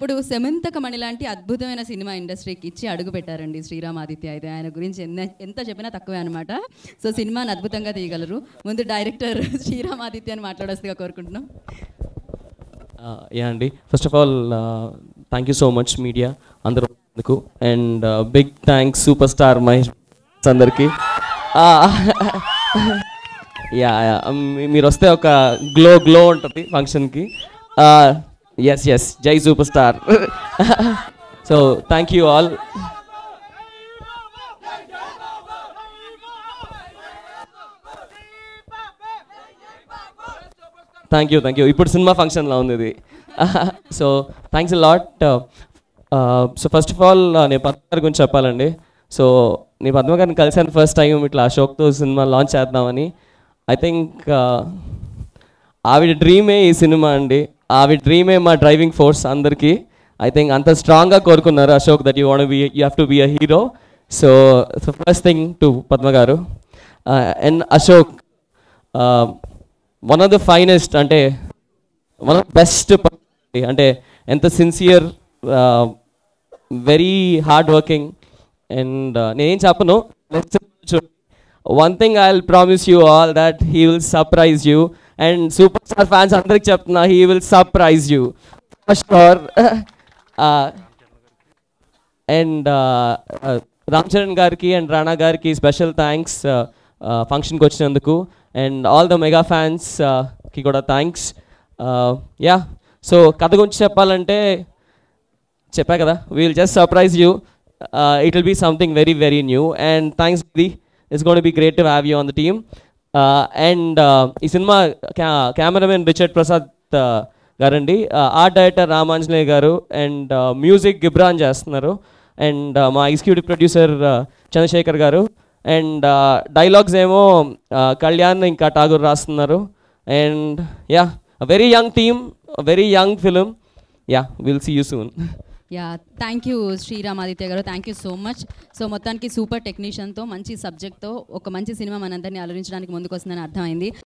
ఇప్పుడు సెమంతకమణి లాంటి అద్భుతమైన సినిమా ఇండస్ట్రీకి ఇచ్చి అడుగు పెట్టారండి శ్రీరామ్ ఆదిత్య అయితే ఆయన గురించి ఎన్న ఎంత చెప్పినా తక్కువే అనమాట సో సినిమాని అద్భుతంగా తీయగలరు ముందు డైరెక్టర్ శ్రీరామ్ ఆదిత్య అని మాట్లాడొస్తుగా కోరుకుంటున్నాం యా అండి first of all thank you so much media అందరూ అందుకు and big thanks super star Mahesh అందరికి యా మీరు వస్తే ఒక గ్లో గ్లో ఉంటుంది ఫంక్షన్కి ఎస్ ఎస్ జై super star so thank you all thank you thank you ఇప్పుడు సినిమా ఫంక్షన్లో ఉంది ఇది so thanks lot so first of all నేను పద్మ గారి గురించి చెప్పాలండి సో నేను పద్మ గారిని కలిసాను ఫస్ట్ టైం ఇట్లా అశోక్తో సినిమా లాంచ్ చేద్దామని ఐ థింక్ ఆవిడ డ్రీమే ఈ సినిమా అండి ఆవిడ డ్రీమే మా డ్రైవింగ్ ఫోర్స్ అందరికీ ఐ థింక్ అంత స్ట్రాంగ్గా కోరుకున్నారు Ashok that you want be you have to be a hero so first thing to Padma గారు and Ashok one of the finest అంటే వన్ ఆఫ్ బెస్ట్ అంటే ఎంత sincere very hard working and నేనేం చెప్పను one thing I will promise you all that he will surprise you and super star fans అందరికి చెప్తున్నా he will surprise you sure and Ram Charan గారికి and Rana గారికి special thanks ఫంక్షన్కి వచ్చినందుకు అండ్ ఆల్ ద మెగా ఫ్యాన్స్కి కూడా థ్యాంక్స్ యా సో కథ గురించి చెప్పాలంటే చెప్పా కదా we'll just surprise you it will be something very very new and thanks the it's gonna be great to have you on the team అండ్ ఈ cinema cameraman Richard Prasad గారండి ఆర్ట్ డైరెక్టర్ రామాంజనేయ గారు and music Ghibran చేస్తున్నారు and మా executive producer Chandrasekhar గారు and dialogues ఏమో కళ్యాణ్ ఇంకా ఠాగూర్ రాస్తున్నారు and yeah very young team very young film yeah will see you soon yeah thank you Sriram Aditya గారు thank you so much so మొత్తానికి సూపర్ టెక్నీషియన్తో మంచి సబ్జెక్ట్తో ఒక మంచి సినిమా మనందరినీ అలరించడానికి ముందుకు వస్తుందని అర్థమైంది